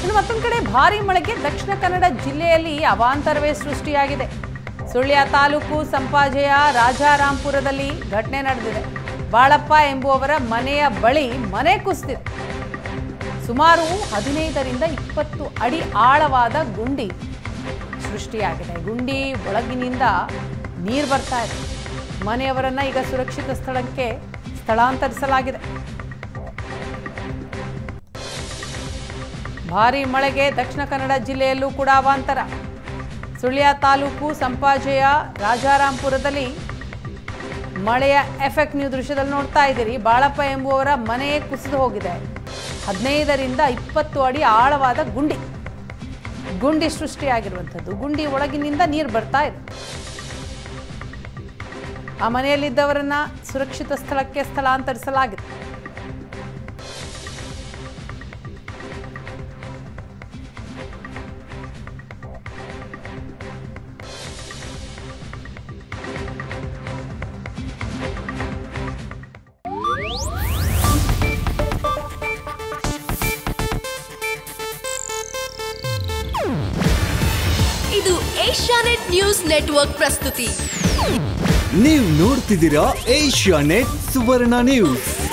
ಇನ್ನು ಮತ್ತೊಂದು ಕಡೆ ಭಾರಿ ಮಳೆಗೆ ದಕ್ಷಿಣ ಕನ್ನಡ ಜಿಲ್ಲೆಯಲ್ಲಿ ಅವಾಂತರವೇ ಸೃಷ್ಟಿಯಾಗಿದೆ ಸುಳ್ಯ ತಾಲೂಕು ಸಂಪಾಜೆಯ ರಾಜಾರಾಂಪುರದಲ್ಲಿ ಘಟನೆ ನಡೆದಿದೆ ಬಾಳಪ್ಪ ಎಂಬುವವರ ಮನೆಯ ಬಳಿ ಮನೆ ಕುಸಿದಿದೆ ಸುಮಾರು ಹದಿನೈದರಿಂದ ಇಪ್ಪತ್ತು ಅಡಿ ಆಳವಾದ ಗುಂಡಿ ಸೃಷ್ಟಿಯಾಗಿದೆ ಗುಂಡಿ ಒಳಗಿನಿಂದ ನೀರು ಬರ್ತಾ ಇದೆ ಮನೆಯವರನ್ನ ಈಗ ಸುರಕ್ಷಿತ ಸ್ಥಳಕ್ಕೆ ಸ್ಥಳಾಂತರಿಸಲಾಗಿದೆ ಭಾರಿ ಮಳೆಗೆ ದಕ್ಷಿಣ ಕನ್ನಡ ಜಿಲ್ಲೆಯಲ್ಲೂ ಕೂಡ ಅವಾಂತರ ಸುಳ್ಯ ತಾಲೂಕು ಸಂಪಾಜೆಯ ರಾಜಾರಾಂಪುರದಲ್ಲಿ ಮಳೆಯ ಎಫೆಕ್ಟ್ ನೀವು ದೃಶ್ಯದಲ್ಲಿ ನೋಡ್ತಾ ಇದ್ದೀರಿ ಬಾಳಪ್ಪ ಎಂಬುವವರ ಮನೆ ಕುಸಿದು ಹೋಗಿದೆ ಹದಿನೈದರಿಂದ ಇಪ್ಪತ್ತು ಅಡಿ ಆಳವಾದ ಗುಂಡಿ ಗುಂಡಿ ಸೃಷ್ಟಿಯಾಗಿರುವಂಥದ್ದು ಗುಂಡಿ ಒಳಗಿನಿಂದ ನೀರು ಬರ್ತಾ ಇದೆ ಆ ಮನೆಯಲ್ಲಿದ್ದವರನ್ನ ಸುರಕ್ಷಿತ ಸ್ಥಳಕ್ಕೆ ಸ್ಥಳಾಂತರಿಸಲಾಗಿದೆ ಇದು ಏಷ್ಯಾನೆಟ್ ನ್ಯೂಸ್ ನೆಟ್ವರ್ಕ್ ಪ್ರಸ್ತುತಿ ನೀವು ನೋಡ್ತಿದ್ದೀರಾ ಏಷ್ಯಾ ನೆಟ್ ಸುವರ್ಣ ನ್ಯೂಸ್